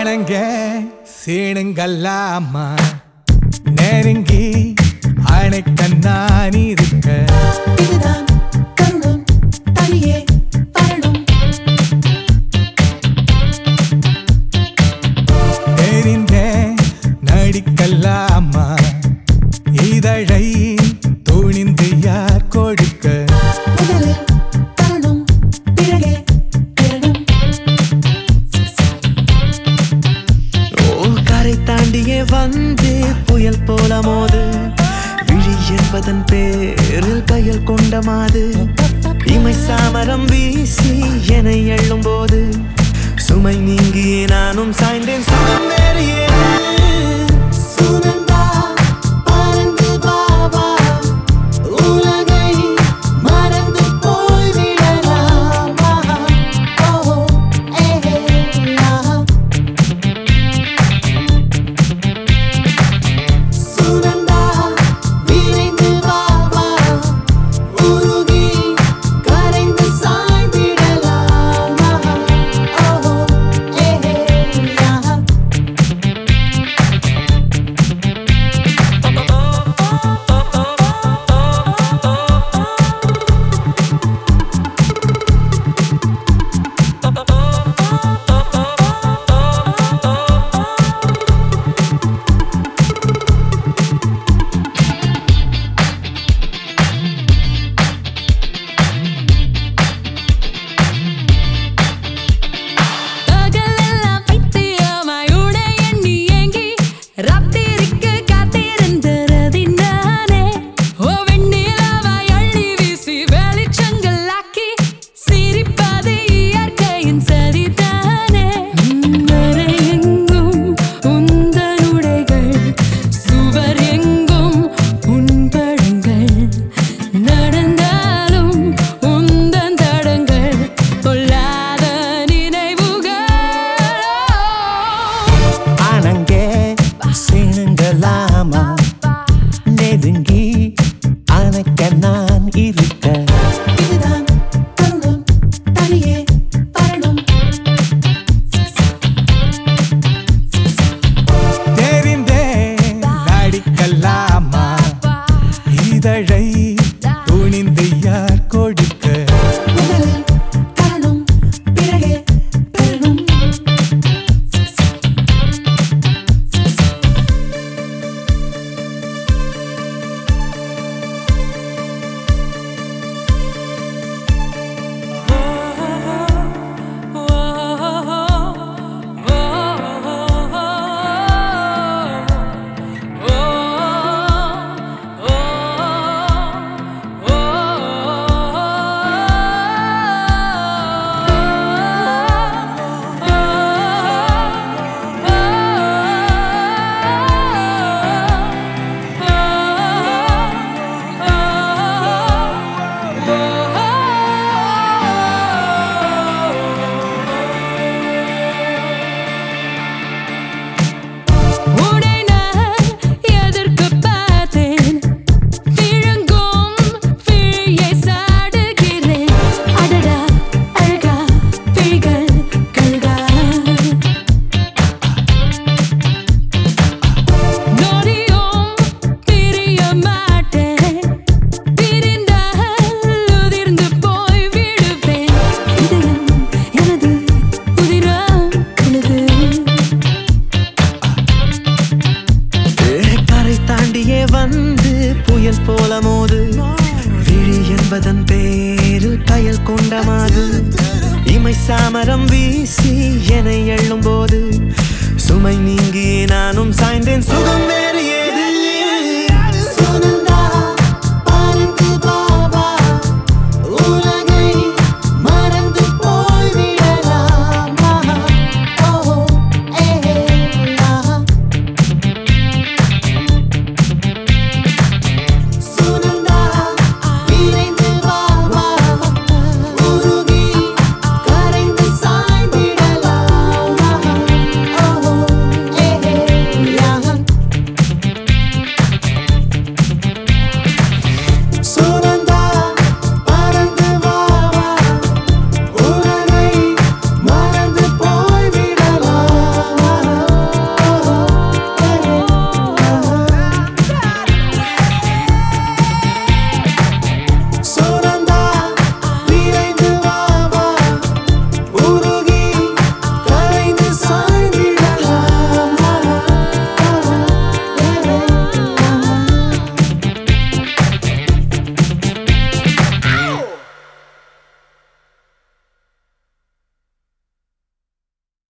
ஆனங்க சீனுங்கல்லாமா நெருங்கி அணைக்க நான் இருக்க இதுதான் தருணம் தனியே வரணும் தெரிந்த நடிக்கல்லாமா இதழை துணிந்து யார் கொடுக்க முதலில் தருணம் பிறகே பெறணும் ஓ கரை தாண்டியே வந்து புயல் போல மோது விழி என்பதன் பேரில் பயல் கொண்ட மாது இமை சாமரம் வீசி என எள்ளும் போது சுமை நீங்கி நானும் சாய்ந்தேன் சுகம் வேறு ஏது? சுனந்தா பறந்து வா வா உலகை மறந்து போய் விடலாமா ஓ ஏ ஆஹா சுனந்தா விரைந்து வா வா உருகி கரைந்து சாய்ந்திடலாமா ஓ ஏ ஆஹா பகலெல்லாம் பைத்தியமாய் உடை எண்ணி ஏங்கி ராத்திரிக்கு காத்திருந்தது நானே. ஓ வெண்ணிலவாய் அள்ளி வீசி வெளிச்சங்களாக்கி சிரிப்பது இயற்கையின் சரிதானே. மறை எங்கும் உந்தன் உடைகள், சுவர் எங்கும் உன் படங்கள். நடந்தாலும் உந்தன் தடங்கள் பொல்லாத நினைவுகள் ஆனங்கே சீனுங்களாமா நெருங்கி அணைக்க நான் இருக்க இதுதான் தருணம் தனியே வரணும் தெரிந்த நடிக்கல்லாமா இதழை துணிந்து யார் கொடுக்க முதலில் தருணம் பிறகே பெறணும் உன்னை நான் எதிர்க்கப் பார்த்தேன். விழுங்கும் விழியை சாடுகிறேன். அடடா, அழகா, விழிகள் கழுகா. நொடியும் பிரிய மாட்டேன். பிரிந்தால் உதிர்ந்து போய் விடுவேன். இதயம் எனது, உதிரம் உனது. கரை தாண்டியே வந்து புயல் போல மோது விழி என்பதன் பேரில் பயல் கொண்ட மாது இமை சாமரம் வீசி என எள்ளும் போது சுமை நீங்கி நானும் சாய்ந்தேன் சுகம்